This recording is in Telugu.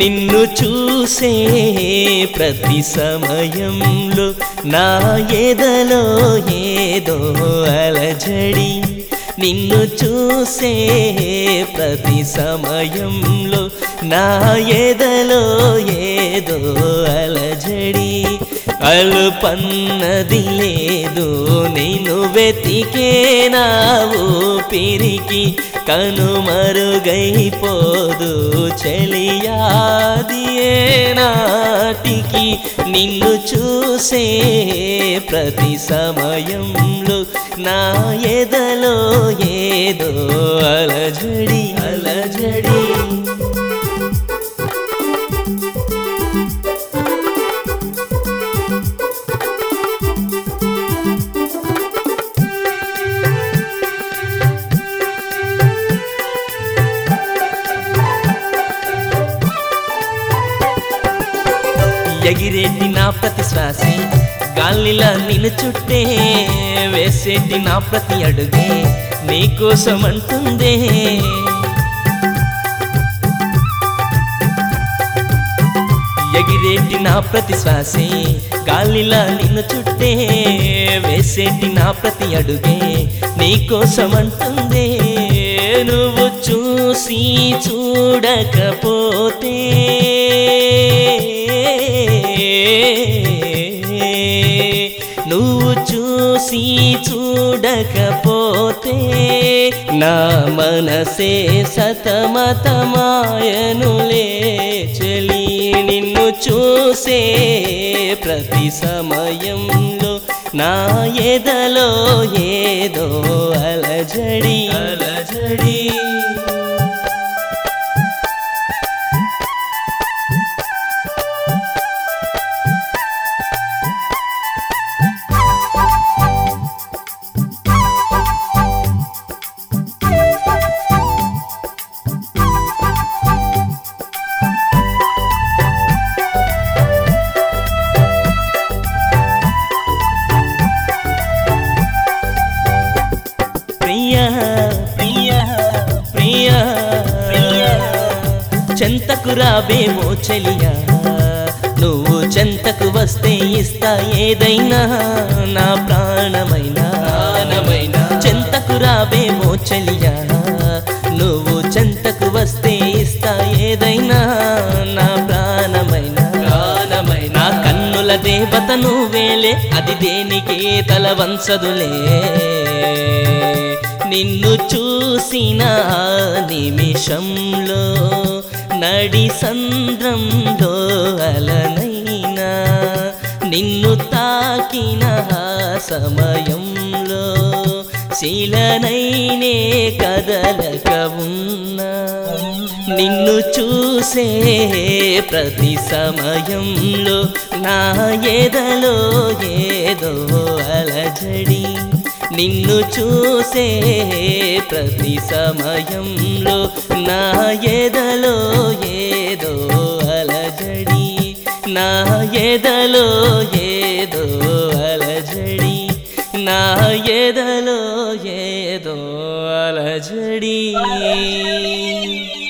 నిన్ను చూసే ప్రతి సమయంలో నా ఎదలో ఏదో అలజడి నిన్ను చూసే ప్రతి సమయంలో నా ఎదలో ఏదో అలజడి అలుపన్నది లేదు నేను వెతికే నా ఊపిరికి కనుమరుగైపోదు చెలియాది ఏ నాటికి నిన్ను చూసే ప్రతి సమయంలో నా ఎదలో ఏదో అలజడి అలజడి ఎగిరేటి నా ప్రతి శ్వాసే గాలిలా నిన్ను చుట్టే వేసేటి నా ప్రతి అడుగే నీకోసం అంటుందే ఎగిరేటి నా ప్రతి శ్వాసే గాలిలా నిన్ను చుట్టే వేసేటి నా ప్రతి అడుగే నీకోసం అంటుందే నువ్వు చూసి చూడకపోతే నువ్వు చూసి చూడకపోతే నా మనసే సతమతమాయనులే చెలి నిన్ను చూసే ప్రతి సమయంలో నా ఎదలో ఏదో అలజడి అలజడి ప్రియా ప్రియా ప్రియా చెంతకు రాబేమో చెలియా నువ్వు చెంతకు వస్తే ఇస్తా ఏదైనా నా ప్రాణమైనా ప్రాణమైనా చెంతకు రాబేమో చెలియా నువ్వు చెంతకు వస్తే ఇస్తా ఏదైనా నా ప్రాణమైనా ప్రాణమైనా నా కన్నుల దేవత నువ్వేలే అది దేనికి తల వంచదులే నిన్ను చూసిన ఆ నిమిషంలో నడి సంద్రంలో అలనైనా నిన్ను తాకిన ఆ సమయంలో శిలనైనే కదలక ఉన్నా నిన్ను చూసే ప్రతి సమయంలో నా ఎదలో ఏదో అలజడి నిన్ను చూసే ప్రతి సమయంలో నా ఎదలో ఏదో అలజడి నా ఎదలో ఏదో అలజడి నా ఎదలో ఏదో అలజడి